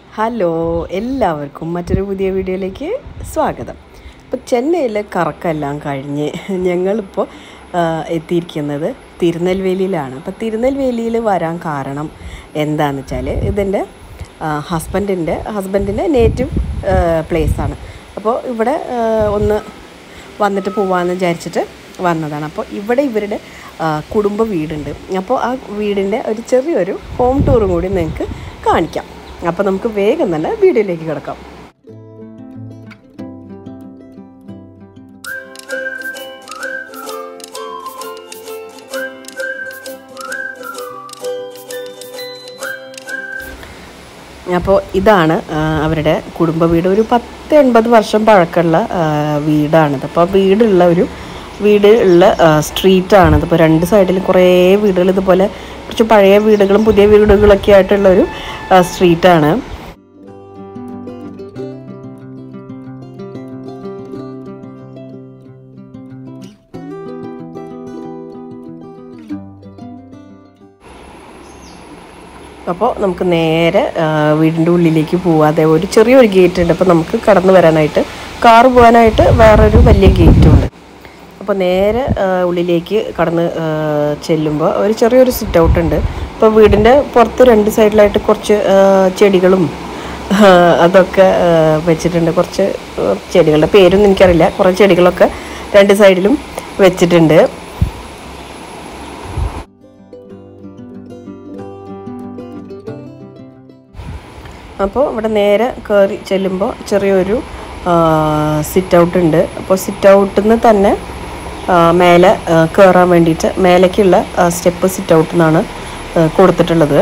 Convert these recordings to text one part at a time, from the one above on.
hello എല്ലാവർക്കും മറ്റൊരു പുതിയ വീഡിയോയിലേക്ക് സ്വാഗതം ഇപ്പോൾ ചെന്നൈയിലെ കറക്കെല്ലാം കഴിഞ്ഞ് ഞങ്ങളിപ്പോൾ ആ, എത്തിയിരിക്കുന്നത് തിരുനെൽവേലിയിലാണ് അപ്പോൾ തിരുനെൽവേലിയിൽ വരാൻ കാരണം എന്താണെന്ന് വെച്ചാൽ ഇതിൻ്റെ ഹസ്ബൻഡിൻ്റെ ഹസ്ബൻഡിൻ്റെ നേറ്റീവ് പ്ലേസാണ് അപ്പോൾ ഇവിടെ ആ, ഒന്ന് വന്നിട്ട് പോവാമെന്ന് വിചാരിച്ചിട്ട് വന്നതാണ് അപ്പോൾ ഇവിടെ ഇവരുടെ ആ, കുടുംബ വീടുണ്ട് അപ്പോൾ ആ വീടിൻ്റെ ഒരു ചെറിയൊരു ഹോം ടൂറും കൂടി നിങ്ങൾക്ക് കാണിക്കാം അപ്പോൾ നമുക്ക് വേഗം തന്നെ വീഡിയോയിലേക്ക് കിടക്കാം അപ്പോൾ ഇതാണ് ആ, അവരുടെ കുടുംബ വീട് ഒരു പത്ത് എൺപത് വർഷം പഴക്കമുള്ള ആ, വീടാണിത് അപ്പോൾ വീടുള്ള ഒരു വീട് ഉള്ള സ്ട്രീറ്റാണിത് ഇപ്പോൾ രണ്ട് സൈഡിലും കുറേ വീടുകൾ ഇതുപോലെ കുറച്ച് പഴയ വീടുകളും പുതിയ വീടുകളൊക്കെ ആയിട്ടുള്ള ഒരു ആ, സ്ട്രീറ്റാണ് അപ്പോൾ നമുക്ക് നേരെ ആ, വീടിൻ്റെ ഉള്ളിലേക്ക് പോവാതെ ഒരു ചെറിയൊരു ഗേറ്റ് ഉണ്ട് അപ്പോൾ നമുക്ക് കടന്നു വരാനായിട്ട് കാറ് പോകാനായിട്ട് വേറൊരു വലിയ ഗേറ്റും ഉണ്ട് അപ്പോൾ നേരെ ആ, ഉള്ളിലേക്ക് കടന്ന് ആ, ചെല്ലുമ്പോൾ ഒരു ചെറിയൊരു സിറ്റ് ഔട്ട് ഉണ്ട് അപ്പോൾ വീടിൻ്റെ പുറത്ത് രണ്ട് സൈഡിലായിട്ട് കുറച്ച് ആ, ചെടികളും ആ, അതൊക്കെ ആ, വെച്ചിട്ടുണ്ട് കുറച്ച് ആ, ചെടികളുടെ പേരൊന്നും എനിക്കറിയില്ല കുറേ ചെടികളൊക്കെ രണ്ട് സൈഡിലും വെച്ചിട്ടുണ്ട് അപ്പോൾ ഇവിടെ നേരെ കയറി ചെല്ലുമ്പോൾ ചെറിയൊരു സിറ്റ് ഔട്ട് ഉണ്ട് അപ്പോൾ സിറ്റ് ഔട്ടിൽ നിന്ന് തന്നെ ആ, മേലെ ആ, കയറാൻ വേണ്ടിയിട്ട് മേലേക്കുള്ള സ്റ്റെപ്പ് സിറ്റ് ഔട്ടിൽ നിന്നാണ് ആ, കൊടുത്തിട്ടുള്ളത്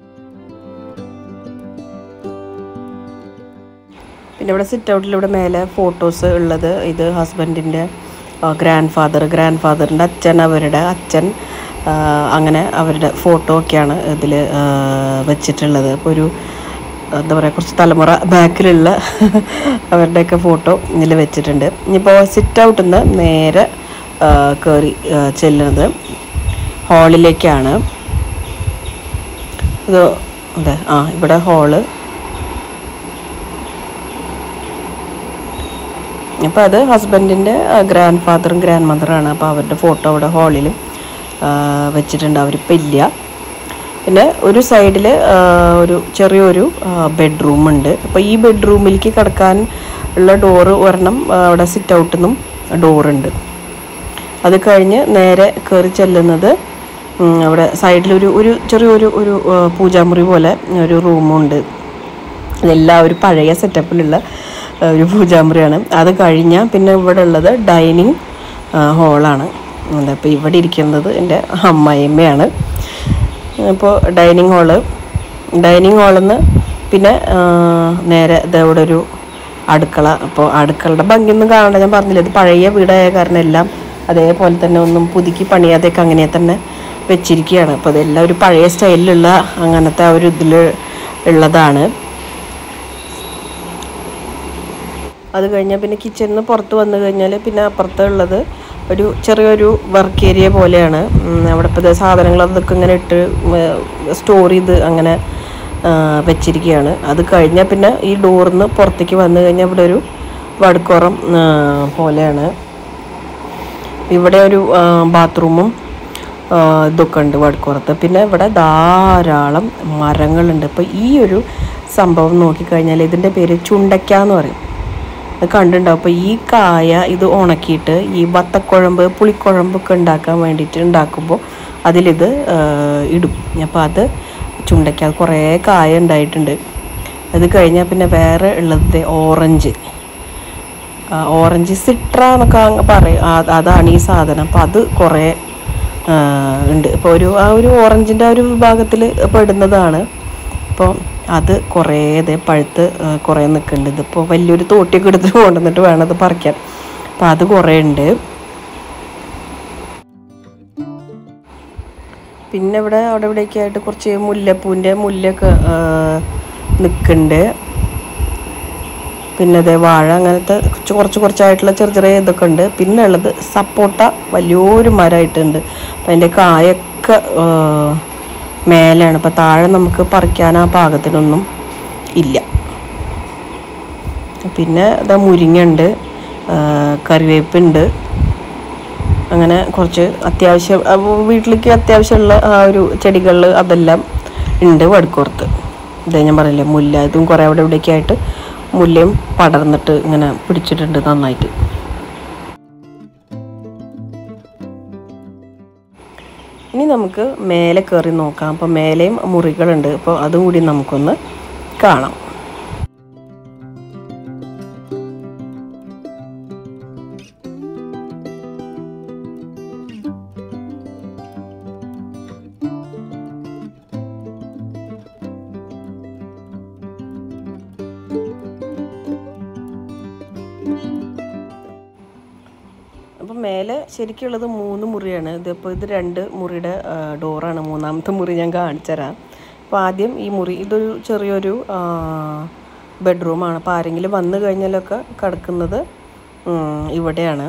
പിന്നെ ഇവിടെ സിറ്റ് ഔട്ടിൽ ഇവിടെ മേലെ ഫോട്ടോസ് ഉള്ളത് ഇത് ഹസ്ബൻഡിൻ്റെ ഗ്രാൻഡ് ഫാദർ ഗ്രാൻഡ് ഫാദറിൻ്റെ അച്ഛൻ അവരുടെ അച്ഛൻ ആ, അങ്ങനെ അവരുടെ ഫോട്ടോ ഒക്കെയാണ് ഇതിൽ വെച്ചിട്ടുള്ളത് അപ്പോൾ ഒരു എന്താ പറയുക കുറച്ച് തലമുറ ബാക്കിലുള്ള അവരുടെയൊക്കെ ഫോട്ടോ ഇതിൽ വെച്ചിട്ടുണ്ട് ഇനിയിപ്പോൾ സിറ്റ് ഔട്ടിൽ നിന്ന് നേരെ ആ, കയറി ആ, ചെല്ലുന്നത് ഹാളിലേക്കാണ് ഇത് അതെ ആ ഇവിടെ ഹാള് അപ്പോൾ അത് ഹസ്ബൻഡിൻ്റെ ഗ്രാൻഡ് ഫാദറും ഗ്രാൻഡ് മദറാണ് അപ്പോൾ അവരുടെ ഫോട്ടോ അവിടെ ഹാളിൽ വെച്ചിട്ടുണ്ട് അവരിപ്പോൾ ഇല്ല പിന്നെ ഒരു സൈഡിൽ ഒരു ചെറിയൊരു ബെഡ്റൂം ഉണ്ട് അപ്പോൾ ഈ ബെഡ്റൂമിലേക്ക് കിടക്കാൻ ഉള്ള ഡോറ് ഒരെണ്ണം ആ, അവിടെ സിറ്റ് ഔട്ടിൽ നിന്നും ഡോറുണ്ട് അത് കഴിഞ്ഞ് നേരെ കയറി ചെല്ലുന്നത് ഉം, അവിടെ സൈഡിലൊരു ഒരു ചെറിയൊരു ഒരു ആ, പൂജാമുറി പോലെ ഒരു റൂമുണ്ട് ഇതെല്ലാം ഒരു പഴയ സെറ്റപ്പിലുള്ള ആ, ഒരു പൂജാമുറിയാണ് അത് കഴിഞ്ഞാൽ പിന്നെ ഇവിടെ ഉള്ളത് ഡൈനിങ് ഹോളാണ് അപ്പോൾ ഇവിടെ ഇരിക്കുന്നത് എൻ്റെ അമ്മായിയമ്മയാണ് അപ്പോൾ ഡൈനിങ് ഹാള് ഡൈനിങ് ഹാളിൽ നിന്ന് പിന്നെ ആ, നേരെ ഇതവിടെ ഒരു അടുക്കള അപ്പോൾ അടുക്കളയുടെ ഭംഗിയൊന്നും കാണണ്ട ഞാൻ പറഞ്ഞില്ല ഇത് പഴയ വീടായ കാരണം എല്ലാം അതേപോലെ തന്നെ ഒന്നും പുതുക്കി പണിയാതെയൊക്കെ അങ്ങനെ തന്നെ വെച്ചിരിക്കുകയാണ് അപ്പോൾ ഇതെല്ലാം ഒരു പഴയ സ്റ്റൈലിലുള്ള അങ്ങനത്തെ ആ ഒരു ഇതിൽ ഉള്ളതാണ് അത് കഴിഞ്ഞാൽ പിന്നെ കിച്ചണിൽ നിന്ന് പുറത്ത് വന്നു കഴിഞ്ഞാൽ പിന്നെ അപ്പുറത്ത് ഉള്ളത് ഒരു ചെറിയൊരു വർക്ക് ഏരിയ പോലെയാണ് ഉം, അവിടെ ഇപ്പോൾ ദേ സാധനങ്ങൾ അതൊക്കെ ഇങ്ങനെ ഇട്ട് സ്റ്റോർ ചെയ്ത് അങ്ങനെ ആ, വെച്ചിരിക്കുകയാണ് അത് കഴിഞ്ഞാൽ പിന്നെ ഈ ഡോറിൽ നിന്ന് പുറത്തേക്ക് വന്നു കഴിഞ്ഞാൽ ഇവിടെ ഒരു വടുക്കുറം ആ, പോലെയാണ് ഇവിടെ ഒരു ആ, ബാത്റൂമും ആ, ഇതൊക്കെ ഉണ്ട് വടക്കുറത്ത് പിന്നെ ഇവിടെ ധാരാളം മരങ്ങളുണ്ട് അപ്പോൾ ഈ ഒരു സംഭവം നോക്കിക്കഴിഞ്ഞാൽ ഇതിൻ്റെ പേര് ചുണ്ടയ്ക്ക എന്ന് പറയും അത് കണ്ടിട്ടുണ്ടാവും അപ്പോൾ ഈ കായ ഇത് ഉണക്കിയിട്ട് ഈ വത്തക്കുഴമ്പ് പുളിക്കുഴമ്പൊക്കെ ഉണ്ടാക്കാൻ വേണ്ടിയിട്ട് ഉണ്ടാക്കുമ്പോൾ അതിലിത് ആ, ഇടും അപ്പോൾ അത് ചുണ്ടയ്ക്ക അത് കുറേ കായ ഉണ്ടായിട്ടുണ്ട് അത് കഴിഞ്ഞാൽ പിന്നെ വേറെ ഉള്ളത് ദേ ഓറഞ്ച് ആ, ഓറഞ്ച് സിട്ര എന്നൊക്കെ അങ്ങ് പറയും ആ, അതാണ് ഈ സാധനം അപ്പോൾ അത് കുറേ ആ, ഉണ്ട് ഇപ്പോൾ ഒരു ആ ഒരു ഓറഞ്ചിൻ്റെ ആ ഒരു വിഭാഗത്തിൽ പെടുന്നതാണ് അപ്പോൾ അത് കുറേ ഇതേ പഴുത്ത് ആ, കുറേ നിൽക്കുന്നുണ്ട് ഇതിപ്പോൾ വലിയൊരു തോട്ടിയൊക്കെ എടുത്ത് കൊണ്ടുവന്നിട്ട് വേണം അത് പറിക്കാൻ അപ്പോൾ അത് കുറേ ഉണ്ട് പിന്നെ ഇവിടെ അവിടെ ഇവിടെയൊക്കെ ആയിട്ട് കുറച്ച് മുല്ലപ്പൂവിൻ്റെ മുല്ലയൊക്കെ നിൽക്കുന്നുണ്ട് പിന്നെ അതേ വാഴ അങ്ങനത്തെ കുറച്ച് കുറച്ച് കുറച്ചായിട്ടുള്ള ചെറിയ ചെറിയ ഇതൊക്കെ ഉണ്ട് പിന്നെ ഉള്ളത് സപ്പോട്ട വലിയൊരു മരമായിട്ടുണ്ട് അപ്പം അതിൻ്റെ കായൊക്കെ ആ, മേലെയാണ് അപ്പം താഴെ നമുക്ക് പറിക്കാൻ ആ പാകത്തിനൊന്നും ഇല്ല പിന്നെ ഇതാ മുരിങ്ങയുണ്ട് ആ, കറിവേപ്പുണ്ട് അങ്ങനെ കുറച്ച് അത്യാവശ്യം അപ്പൊ വീട്ടിലേക്ക് അത്യാവശ്യമുള്ള ആ ഒരു ചെടികൾ അതെല്ലാം ഉണ്ട് വടുക്കോർത്ത് ഇതേ ഞാൻ പറയില്ലേ മുല്ല ഇതും കുറേ അവിടെ ഇവിടെയൊക്കെ ആയിട്ട് മുല്ലയും പടർന്നിട്ട് ഇങ്ങനെ പിടിച്ചിട്ടുണ്ട് നന്നായിട്ട് ഇനി നമുക്ക് മേലെ കയറി നോക്കാം അപ്പോൾ മേലെയും മുറികളുണ്ട് അപ്പോൾ അതും കൂടി നമുക്കൊന്ന് കാണാം അപ്പം മേലെ ശരിക്കുള്ളത് മൂന്ന് മുറിയാണ് ഇതിപ്പോൾ ഇത് രണ്ട് മുറിയുടെ ആ, ഡോറാണ് മൂന്നാമത്തെ മുറി ഞാൻ കാണിച്ചു തരാം അപ്പോൾ ആദ്യം ഈ മുറി ഇതൊരു ചെറിയൊരു ബെഡ്റൂമാണ് അപ്പോൾ ആരെങ്കിലും വന്നു കഴിഞ്ഞാലൊക്കെ കിടക്കുന്നത് ഉം, ഇവിടെയാണ്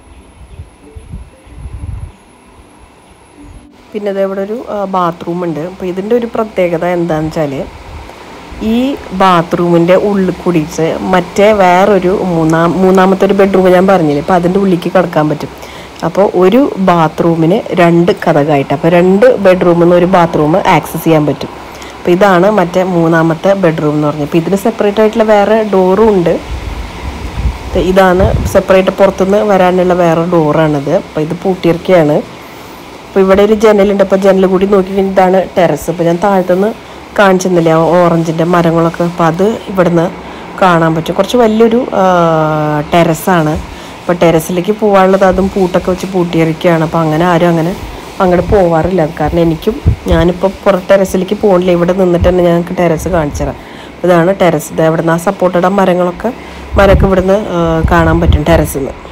പിന്നെ ഇത് ഇവിടെ ഒരു ബാത്റൂം ഉണ്ട് അപ്പോൾ ഇതിൻ്റെ ഒരു പ്രത്യേകത എന്താണെന്ന് വെച്ചാൽ ഈ ബാത്റൂമിൻ്റെ ഉള്ളിൽ കൂടിയിട്ട് മറ്റേ വേറൊരു മൂന്നാം മൂന്നാമത്തെ ഒരു ബെഡ്റൂം ഞാൻ പറഞ്ഞില്ലേ അപ്പോൾ അതിൻ്റെ ഉള്ളിലേക്ക് കിടക്കാൻ പറ്റും അപ്പോൾ ഒരു ബാത്റൂമിന് രണ്ട് കഥകായിട്ട് അപ്പോൾ രണ്ട് ബെഡ്റൂമിൽ നിന്ന് ഒരു ബാത്റൂം ആക്സസ് ചെയ്യാൻ പറ്റും അപ്പോൾ ഇതാണ് മറ്റേ മൂന്നാമത്തെ ബെഡ്റൂം എന്ന് പറഞ്ഞത് അപ്പോൾ ഇതിന് സെപ്പറേറ്റ് ആയിട്ടുള്ള വേറെ ഡോറും ഉണ്ട് ദേ ഇതാണ് സെപ്പറേറ്റ് പുറത്തുനിന്ന് വരാനുള്ള വേറെ ഡോറാണിത് അപ്പോൾ ഇത് പൂട്ടിയിറക്കിയാണ് അപ്പോൾ ഇവിടെ ഒരു ജനലുണ്ട് അപ്പോൾ ജനൽ കൂടി നോക്കി കഴിഞ്ഞാൽ ഇതാണ് ടെറസ് അപ്പോൾ ഞാൻ താഴത്തുനിന്ന് കാണിച്ചെന്നില്ലേ ആ ഓറഞ്ചിൻ്റെ മരങ്ങളൊക്കെ അപ്പോൾ അത് ഇവിടുന്ന് കാണാൻ പറ്റും കുറച്ച് വലിയൊരു ടെറസാണ് അപ്പോൾ ടെറസിലേക്ക് പോകാനുള്ളത് അതും പൂട്ടൊക്കെ വെച്ച് പൂട്ടിയിറക്കുകയാണ് അപ്പോൾ അങ്ങനെ ആരും അങ്ങനെ അങ്ങോട്ട് പോവാറില്ല കാരണം എനിക്കും ഞാനിപ്പോൾ പുറത്ത് ടെറസിലേക്ക് പോകണില്ല ഇവിടെ നിന്നിട്ട് തന്നെ ഞങ്ങൾക്ക് ടെറസ് കാണിച്ചു തരാം ഇതാണ് ടെറസ് ഇത് ഇവിടുന്ന് ആ സപ്പോർട്ടഡ് മരങ്ങളൊക്കെ മരമൊക്കെ ഇവിടുന്ന് ആ, കാണാൻ പറ്റും ടെറസിൽ നിന്ന്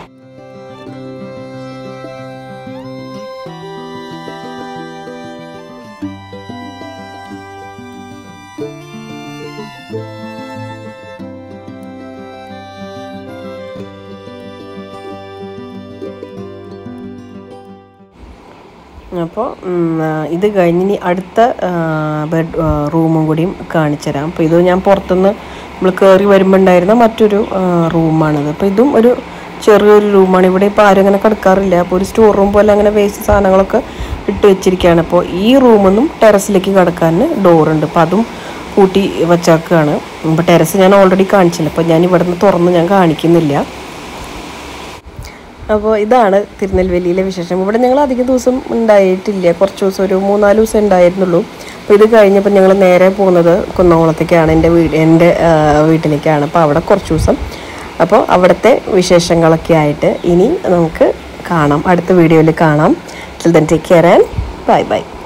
അപ്പോൾ ഇത് കഴിഞ്ഞ് ഇനി അടുത്ത ബെഡ് റൂമും കൂടിയും കാണിച്ചു തരാം അപ്പോൾ ഇത് ഞാൻ പുറത്തുനിന്ന് നമ്മൾ കയറി വരുമ്പോൾ ഉണ്ടായിരുന്ന മറ്റൊരു ആ, റൂമാണിത് അപ്പോൾ ഇതും ഒരു ചെറിയൊരു റൂമാണ് ഇവിടെ ഇപ്പോൾ ആരും അങ്ങനെ കിടക്കാറില്ല അപ്പോൾ ഒരു സ്റ്റോർ റൂം പോലെ അങ്ങനെ വേസ്റ്റ് സാധനങ്ങളൊക്കെ ഇട്ട് വെച്ചിരിക്കുകയാണ് അപ്പോൾ ഈ റൂമിൽ നിന്നും ടെറസിലേക്ക് കിടക്കാൻ ഡോറുണ്ട് അപ്പോൾ അതും കൂട്ടി വച്ചേക്കുകയാണ് അപ്പോൾ ടെറസ് ഞാൻ ഓൾറെഡി കാണിച്ചില്ല അപ്പോൾ ഞാൻ ഇവിടെ നിന്ന് തുറന്ന് ഞാൻ കാണിക്കുന്നില്ല അപ്പോൾ ഇതാണ് തിരുനെൽവേലിയിലെ വിശേഷം ഇവിടെ ഞങ്ങൾ അധികം ദിവസം ഉണ്ടായിട്ടില്ല കുറച്ച് ദിവസം ഒരു മൂന്നാല് ദിവസം ഉണ്ടായിരുന്നുള്ളൂ അപ്പോൾ ഇത് കഴിഞ്ഞപ്പോൾ ഞങ്ങൾ നേരെ പോകുന്നത് കുന്നംകുളത്തേക്കാണ് എൻ്റെ വീട് എൻ്റെ ആ, വീട്ടിലേക്കാണ് അപ്പോൾ അവിടെ കുറച്ച് ദിവസം അപ്പോൾ അവിടുത്തെ വിശേഷങ്ങളൊക്കെ ആയിട്ട് ഇനി നമുക്ക് കാണാം അടുത്ത വീഡിയോയിൽ കാണാം children take care and bye by